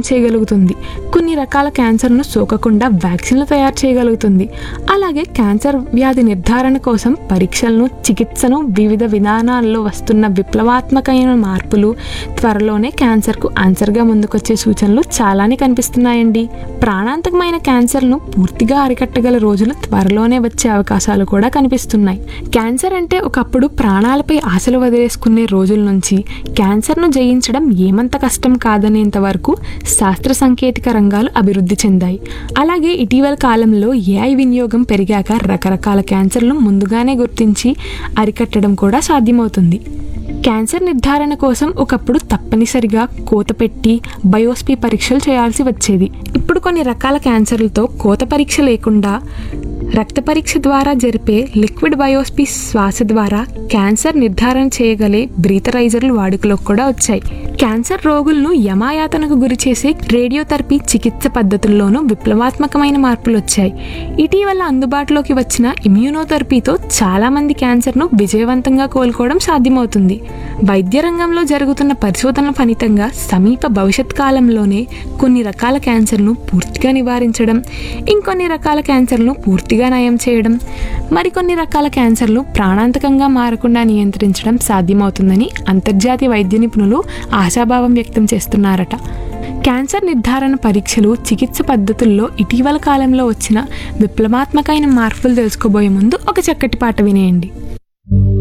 చేయగలుగుతుంది కొన్ని రకాల క్యాన్సర్ను సోకకుండా వ్యాక్సిన్లు తయారు చేయగలుగుతుంది అలాగే క్యాన్సర్ వ్యాధి నిర్ధారణ కోసం పరీక్షలను చికిత్సను వివిధ విధానాల్లో వస్తున్న విప్లవాత్మకమైన మార్పులు త్వరలోనే క్యాన్సర్కు ఆన్సర్గా ముందుకొచ్చే సూచనలు చాలానే కనిపిస్తున్నాయండి ప్రాణాంతకమైన క్యాన్సర్ను పూర్తిగా అరికట్టగల రోజులు త్వరలోనే వచ్చే అవకాశాలు కూడా కనిపిస్తున్నాయి క్యాన్సర్ అంటే ఒకప్పుడు ప్రాణాలపై ఆశలు వదిలేసుకునే రోజుల నుంచి క్యాన్సర్ను జయించడం ఏమంత కష్టం కాదనేంత వరకు శాస్త్ర సాంకేతిక రంగాలు అభివృద్ధి చెందాయి అలాగే ఇటీవల కాలంలో ఏఐ వినియోగం పెరిగాక రకరకాల క్యాన్సర్లు ముందుగానే గుర్తించి అరికట్టడం కూడా సాధ్యమవుతుంది క్యాన్సర్ నిర్ధారణ కోసం ఒకప్పుడు తప్పనిసరిగా కోత పెట్టి బయోస్పీ పరీక్షలు చేయాల్సి వచ్చేది ఇప్పుడు కొన్ని రకాల క్యాన్సర్లతో కోత పరీక్ష లేకుండా రక్త పరీక్ష ద్వారా జరిపే లిక్విడ్ బయోస్పీ శ్వాస ద్వారా క్యాన్సర్ నిర్ధారణ చేయగలే బ్రీతరైజర్లు వాడుకలోకి కూడా వచ్చాయి క్యాన్సర్ రోగులను యమాయాతనకు గురి చేసే రేడియోథెరపీ చికిత్స పద్ధతుల్లోనూ విప్లవాత్మకమైన మార్పులు వచ్చాయి ఇటీవల అందుబాటులోకి వచ్చిన ఇమ్యూనోథెరపీతో చాలా మంది క్యాన్సర్ను విజయవంతంగా కోలుకోవడం సాధ్యమవుతుంది వైద్య రంగంలో జరుగుతున్న పరిశోధనల ఫలితంగా సమీప భవిష్యత్ కాలంలోనే కొన్ని రకాల క్యాన్సర్ను పూర్తిగా నివారించడం ఇంకొన్ని రకాల క్యాన్సర్ను పూర్తిగా నయం చేయడం మరికొన్ని రకాల క్యాన్సర్లు ప్రాణాంతకంగా మారకుండా నియంత్రించడం సాధ్యమవుతుందని అంతర్జాతీయ వైద్య నిపుణులు ఆశాభావం వ్యక్తం చేస్తున్నారట క్యాన్సర్ నిర్ధారణ పరీక్షలు చికిత్స పద్ధతుల్లో ఇటీవల కాలంలో వచ్చిన విప్లవాత్మకమైన మార్పులు తెలుసుకోబోయే ముందు ఒక చక్కటి పాట వినేయండి